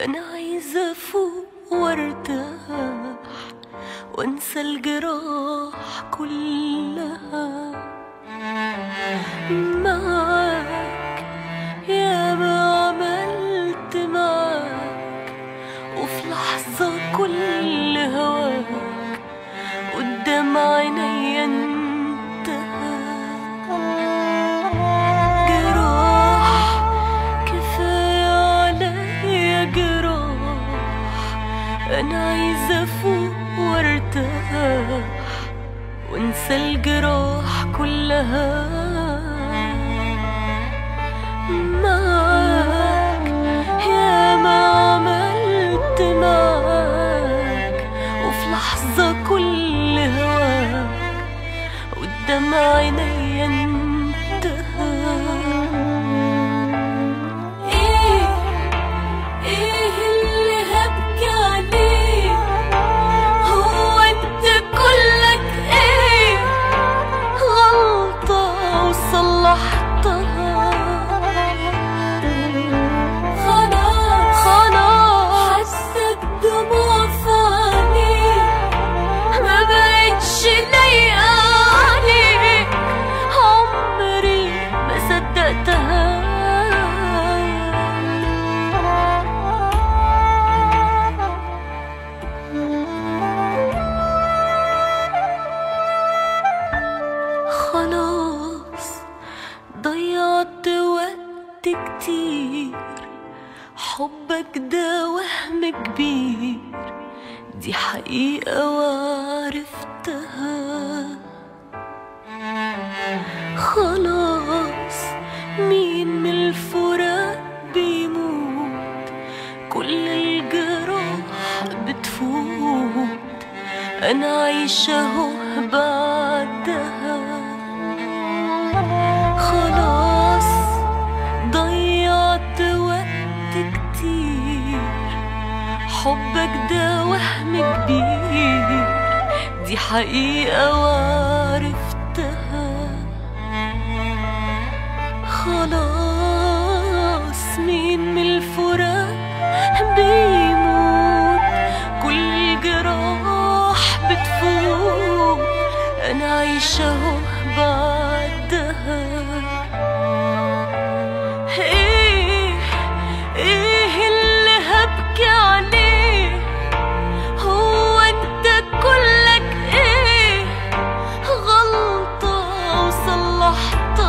أنا عايزة أفوق وارتاح وانسى الجراح كلها معاك يا ما عملت معاك وفي لحظة كل هواك قدام عيني انتهى جراح كفاية عليا جراح أنا عايزة أفوق وارتاح وانسى الجراح كلها معاك يا ما عملت معاك وفي لحظة كل هواك قدام عيني انتهى ايه ايه اللي هبكي عليه هو انت كلك ايه غلطة وصلحتها خلاص خلاص حسك دموع في عينيك ما بقتش لايقة عليك عمري ما صدقتها خلاص ضيعت وقت كتير حبك ده وهم كبير دي حقيقة وعرفتها خلاص مين من الفراق بيموت كل الجراح بتفوت أنا عايشة اهو بعدها خلاص ضيعت وقت كتير حبك ده وهم كبير دي حقيقة وعرفتها خلاص مين من الفراق بيموت كل الجراح بتفوت أنا عايشة اهو بعدها